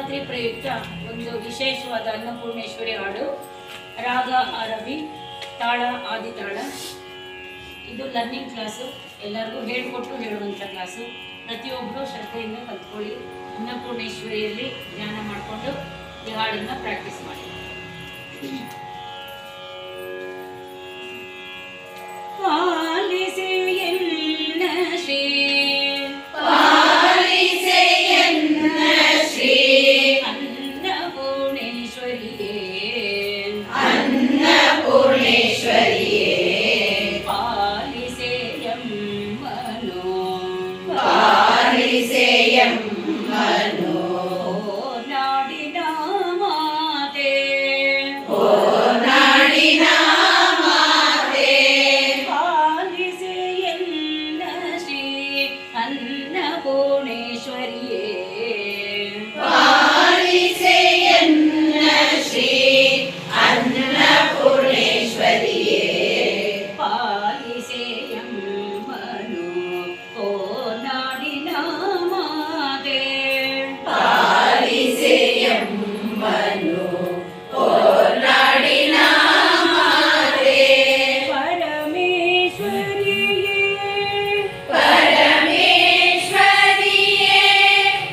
ನವರಾತ್ರಿ ಪ್ರಯುಕ್ತ ಒಂದು ವಿಶೇಷವಾದ ಅನ್ನಪೂರ್ಣೇಶ್ವರಿ ಹಾಡು ರಾಗ ಆರವಿ ತಾಳ ಆದಿತಾಳ ಇದು ಲರ್ನಿಂಗ್ ಕ್ಲಾಸು ಎಲ್ಲರಿಗೂ ಹೇಳ್ಕೊಟ್ಟು ಹೇಳುವಂಥ ಕ್ಲಾಸು ಪ್ರತಿಯೊಬ್ಬರು ಶ್ರದ್ಧೆಯಿಂದ ಕಲ್ತ್ಕೊಳ್ಳಿ ಅನ್ನಪೂರ್ಣೇಶ್ವರಿಯಲ್ಲಿ ಧ್ಯಾನ ಮಾಡಿಕೊಂಡು ಈ ಹಾಡನ್ನು ಪ್ರಾಕ್ಟೀಸ್ ಮಾಡಿ ಪಾಲಿಸಿ ಎನ್ನ ಶ್ರೀ ಅನ್ನಪೂರ್ಣೇಶ್ವರಿಯೇ ಪಾಲಿಸೆಯಮ್ಮನೋ ಓ ನಾಡಿನ ಮಾತೆ ಪಾಲಿಸೆಯನ್ನ ಶ್ರೀ ಅನ್ನಪೂರ್ಣೇಶ್ವರಿಯೇ ಪಾಲಿಸೆಯಮ್ಮನು ಓ ನಾಡಿನ ಮಾತೆ ಪರಮೇಶ್ವರಿಯೇ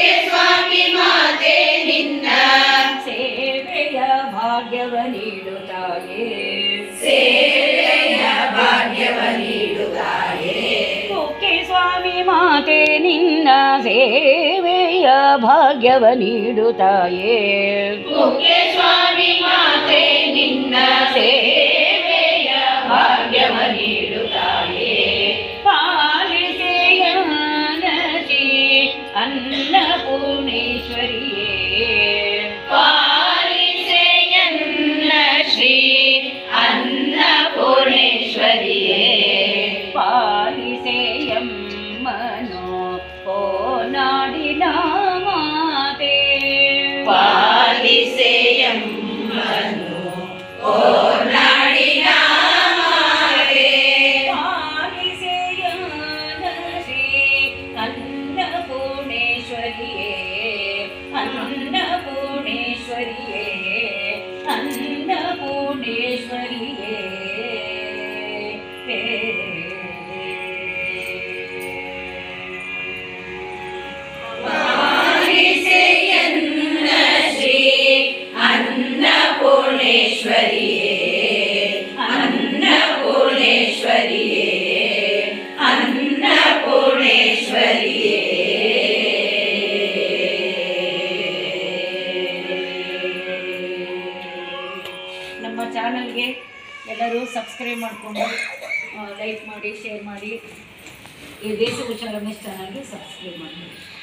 ಸ್ವಾಮಿ ಮಾತೆ ನಿನ್ನ ಸೇವೆಯ ಭಾಗ್ಯವ ನೀಡುತ್ತಾಯೇ ಸೇವೆಯ ಭಾಗ್ಯವ ನೀಡುತ್ತಾಯೇ ಕುಕ್ಕೆ ಸ್ವಾಮಿ ಮಾತೆ ನಿನ್ನ ಸೇವೆಯ ಭಾಗ್ಯವ ನೀಡುತ್ತಾಯೇ ಕುಕ್ಕೆ ಸ್ವಾಮಿ ಮಾತೆ ನಿನ್ನ ಸೇವೆಯ ಭಾಗ್ಯವ ನೀಡುತ್ತಾಯೇ ಪಾಲಿಸೆಯ ನಸಿ ಅನ್ನಪೂರ್ಣೇಶ್ವರಿಯೇ ಪಾಲಿಸೆಯನ್ನ ಶ್ರೀ ಅನ್ನಪೂರ್ಣೇಶ್ವರಿಯೇ ಪಾಲಿಸೆಯಮ್ಮನೋ ಓ ನಾಡಿನ ಮಾತೆ ಪಾಲಿಸೆಯಮ್ಮನು ಓ ನಾಡಿನ ಮಾತೆ ಪಾಲಿಸೆಯ ನಸಿ ಅನ್ನಪೂರ್ಣೇಶ್ವರಿಯೇ ಅನ್ನಪೂರ್ಣೇಶ್ವರಿಯೇ ಅನ್ನಪೂರ್ಣೇಶ್ವರಿಯೇ ಪಾಲಿಸೆಯನ್ನ ಶ್ರೀ ಅನ್ನಪೂರ್ಣೇಶ್ವರಿಯೇ ಅನ್ನಪೂರ್ಣೇಶ್ವರಿಯೇ ಅನ್ನಪೂರ್ಣೇಶ್ವರಿಯೇ ನಮ್ಮ ಚಾನಲ್ಗೆ ಎಲ್ಲರೂ ಸಬ್ಸ್ಕ್ರೈಬ್ ಮಾಡಿಕೊಂಡು ಲೈಕ್ ಮಾಡಿ ಶೇರ್ ಮಾಡಿ ಈ ದೇಶ ವಿಚಾರ ರಮೇಶ್ ಚಾನಲ್ಗೆ ಸಬ್ಸ್ಕ್ರೈಬ್ ಮಾಡಿ